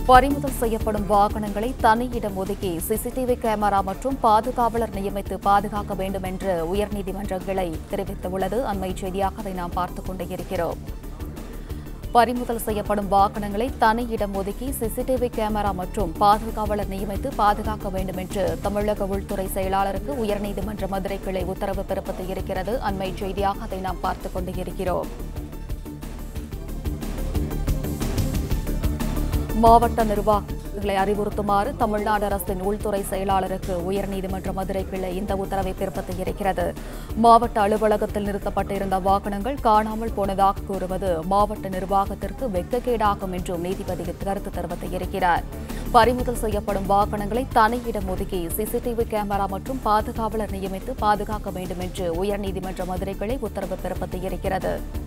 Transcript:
பறிமுதல் செய்யப்படும் வாகனங்களை தனியிடம் ஒதுக்கி சிசிடிவி கேமரா மற்றும் பாதுகாவலர் நியமித்து பாதுகாக்க வேண்டும் என்று உயர்நீதிமன்ற கிளை தெரிவித்துள்ளது அண்மை செய்தியாக அதை நாம் பார்த்துக் கொண்டே இருக்கிறோம் பறிமுதல் செய்யப்படும் வாகனங்களை தனியிடம் ஒதுக்கி சிசிடிவி கேமரா மற்றும் பாதுகாவலர் நியமித்து பாதுகாக்க வேண்டும் என்று தமிழக உள்துறை செயலாளருக்கு உயர்நீதிமன்ற மதுரை கிளை உத்தரவு பிறப்பித்து இருக்கிறது அண்மை செய்தியாக அதை நாம் பார்த்துக் கொண்டே இருக்கிறோம் மாவட்ட நிர்வாகிகளை அறிவுறுத்துமாறு தமிழ்நாடு அரசின் உள்துறை செயலாளருக்கு உயர்நீதிமன்ற மதுரை கிளை இந்த உத்தரவை பிறப்பித்து இருக்கிறது மாவட்ட அலுவலகத்தில் நிறுத்தப்பட்டிருந்த வாகனங்கள் காணாமல் போனதாக கூறுவது மாவட்ட நிர்வாகத்திற்கு வெட்கக்கேடாகும் என்றும் நீதிபதி கருத்து தெரிவித்து இருக்கிறார் பறிமுதல் செய்யப்படும் வாகனங்களை தனியிடம் ஒதுக்கி சிசிடிவி கேமரா மற்றும் பாதுகாவலர் நியமித்து பாதுகாக்க வேண்டும் என்று உயர்நீதிமன்ற மதுரை கிளை உத்தரவு பிறப்பித்து இருக்கிறது